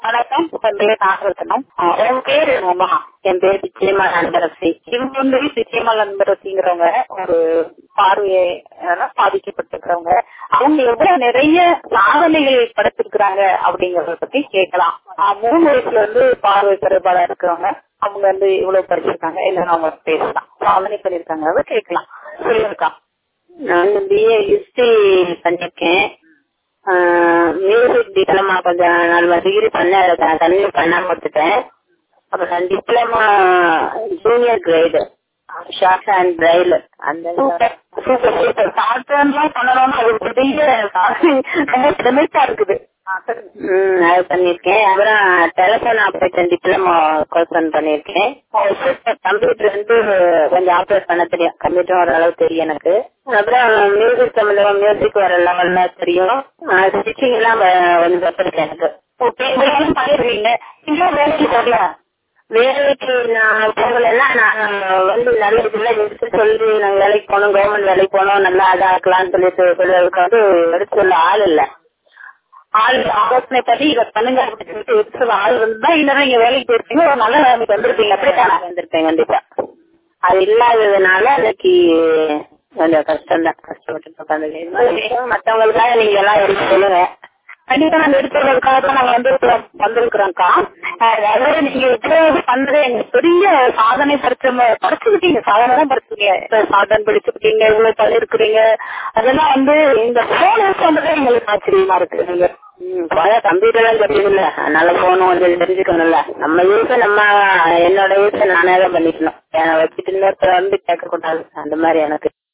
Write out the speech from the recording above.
வணக்கம் என் பேர் நாகரத்னம் ஆஹ் உன் பேர் என்னம்மா என் பேர் நிச்சயமா அன்பரசி இவங்க வந்து நிச்சயமா அன்பரசிங்கிறவங்க ஒரு பார்வையை அஹ், பாதிக்கப்பட்டிருக்கிறவங்க அவங்க எவ்வளவு நிறைய சாதனைகள் படைச்சிருக்கிறாங்க அப்படிங்கறத பத்தி கேட்கலாம் ஆஹ், மூணு வயசுல இருந்து பார்வை குறைபாடா இருக்கிறவங்க அவங்க வந்து இவ்வளவு படிச்சிருக்காங்க இல்லைன்னா அவங்க பேசலாம் சாதனை பண்ணிருக்காங்க அதை கேட்கலாம் சொல்லுங்கக்கா நான் பிஏ ஹிஸ்டரி பண்ணிருக்கேன் மியூசிக் டிப்ளமா கொஞ்சம் நாலு டிகிரி பண்ண கண்டினியூ பண்ணாம கொடுத்துட்டேன் அப்புறம் diploma junior grade short and Braille அந்த சூப்பர் சூப்பர் சூப்பர் சாப்பிட்டெல்லாம் பண்ணணும்னு அது ஒரு பெரிய சாதனை ரொம்ப பெருமைக்கா இருக்குது ஆ, சொல்லுங்க. ம், அது பண்ணிருக்கேன் அப்புறம் டெலிபோன் ஆபரேஷன் டிப்ளமா கோர்ஸ் பண்ணிருக்கேன் கம்ப்யூட்டர் வந்து கொஞ்சம் ஆப்ரேட் பண்ண தெரியும் கம்ப்யூட்டர் ஓரளவு தெரியும் எனக்கு அப்புறம் மியூசிக் சம்பந்தமா மியூசிக் வர லெவல்ல தெரியும் ஸ்டிச்சிங் எல்லாம் வ- கொஞ்சம் கத்துருக்கேன் எனக்கு ஓகே இதெல்லாம் பண்ணிருக்கீங்க இன்னும் வேலைக்கு போகல வேலைக்கு நான் போகலைன்னா நான் வந்து நல்ல இதுல எடுத்து சொல்லி நான் வேலைக்கு போகணும் கவர்மெண்ட் வேலைக்கு போகணும் நல்லா அதாக்கலாம்னு சொல்லிட்டு சொல்றதுக்கு வந்து எடுத்து சொல்ல ஆள் இல்ல ஆள் ஆலோசனை பண்ணி இதை பண்ணுங்க அப்படின்னு சொல்லிட்டு இருக்கிற ஆள் இருந்தா இன்னும் நீங்க வேலைக்கு போயிருப்பீங்க ஒரு நல்ல நிலைமைக்கு வந்திருப்பீங்க அப்படித்தானே வந்திருப்பேன் கண்டிப்பா அது இல்லாததுனால இன்னைக்கு கொஞ்சம் கஷ்டம் தான் கஷ்டப்பட்டு உட்காந்து மத்தவங்களுக்காக நீங்க எல்லாம் எடுத்து சொல்லுங்க கண்டிப்பா நாங்க எடுத்துறதுக்காக தான் நாங்க வந்து வந்திருக்கிறோம்க்கா அஹ் அதாவது நீங்க இவ்வளவு பண்றது எங்க பெரிய சாதனை படைச்ச படிச்சுக்கிட்டீங்க சாதனை தான் படிச்சுக்கீங்க இப்ப சாதனை படிச்சுக்கிட்டீங்க இவ்வளவு பண்ணிருக்கிறீங்க அதெல்லாம் வந்து இந்த போன் யூஸ் பண்றதே எங்களுக்கு ஆச்சரியமா இருக்கு நீங்க கம்ப்யூட்டர் எல்லாம் தெரியுதுல்ல அதனால போகணும் கொஞ்சம் தெரிஞ்சுக்கணும்ல நம்ம யூஸ நம்ம என்னோட யூஸ நானே தான் பண்ணிக்கணும் என்னை வச்சுட்டு இன்னொருத்தர் வந்து கேட்க கூடாது அந்த மாதிரி எனக்கு